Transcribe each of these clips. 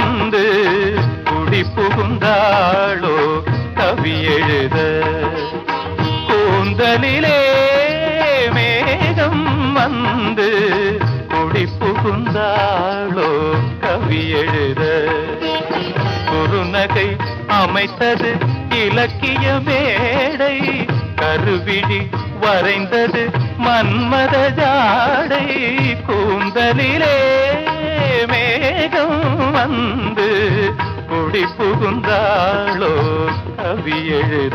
வந்து குடி புகுந்தாளோ கவி எழுத கூந்தலிலே மேகம் வந்து குடி புகுந்தாளோ கவி எழுத குறுநகை அமைத்தது இலக்கிய மேடை கருவிழி வரைந்தது மன்மத ஜாடை கூந்தலிலே மேகம் வந்து குடி புகுந்தாளோ கவி எழுத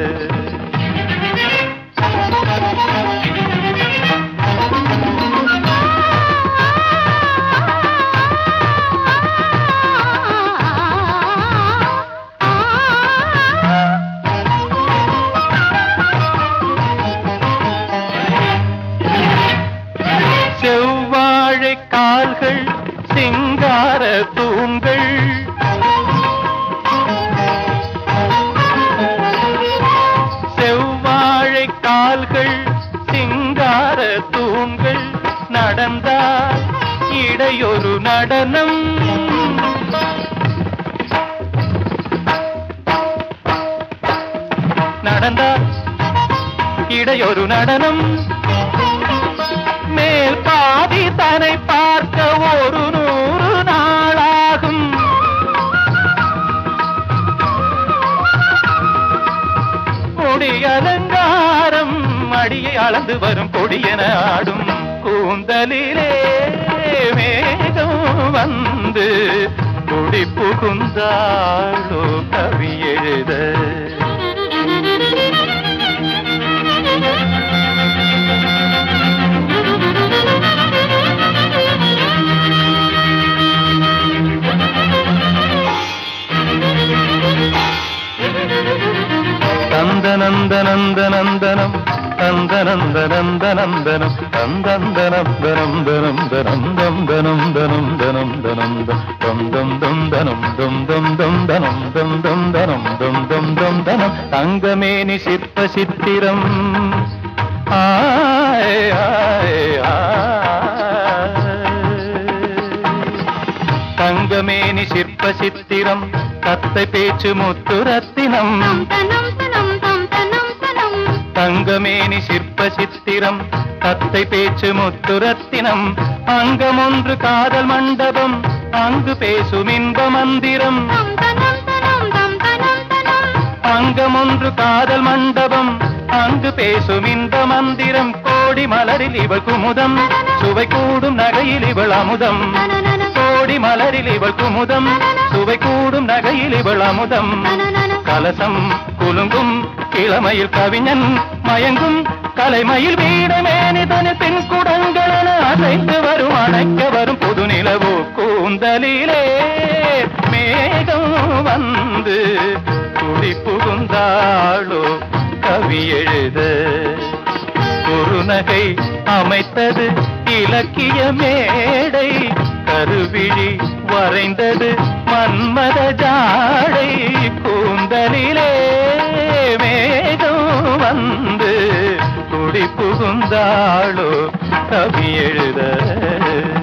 செவ்வாழை கால்கள் சிங்கார தூண்கள் செவ்வாழை கால்கள் சிங்கார தூண்கள் நடந்தால் இடையொரு நடனம் நடந்தால் இடையொரு நடனம் மேல் பாதி தன்னை பார்க்க ஒரு நூறு நாளாகும் கொடி அலங்காரம் அடியை அளந்து வரும் கொடியென ஆடும் கூந்தலிலே மேகம் வந்து குடி புகுந்தாளோ கவி எழுத தந்தனந்தனந்தனந்தனம் தந்தனந்தனந்தனந்தனம் தந்தந்தனந்தனந்தனம் தனம் தம் தனம் தனம் தனம் தனம் தம் தம் தம் தனம் தம் தம் தம் தனம் தம் தம் தனம் தம் தம் தம் தனம் தங்கமேனி சிற்ப சித்திரம் ஆய் ஆய் ஆய் தங்கமேனி சிற்ப சித்திரம் தத்தை பேச்சு முத்து ரத்தினம் தனம் தனம் தம் தனம் தனம் தங்கமேனி சிற்ப சித்திரம் தத்தை பேச்சு முத்து ரத்தினம் அங்கம் ஒன்று காதல் மண்டபம் அங்கு பேசும் இன்ப மந்திரம் தம் தனம் தனம் தம் தனம் தனம் அங்கம் ஒன்று காதல் மண்டபம் அங்கு பேசும் இன்ப மந்திரம் கோடி மலரில் இவள் குமுதம் சுவை கூடும் நகையில் இவள் அமுதம் தனனன கோடி மலரில் இவள் குமுதம் சுவை கூடும் நகையில் இவள் அமுதம் தனனன கலசம் குலுங்கும் இளமையில் கவிஞன் மயங்கும் கலைமயில் வீடமேனிதனு பின் குடங்களென அசைந்து வரும் அணைக்க வரும் புது நிலவு கூந்தலிலே மேகம் வந்து குடி புகுந்தாளோ கவி எழுத குறுநகை அமைத்தது இலக்கிய மேடை கருவிழி வரைந்தது மன்மத ஜாடை கூந்தலிலே மேகம் வந்து குடி புகுந்தாளோ கவி எழுத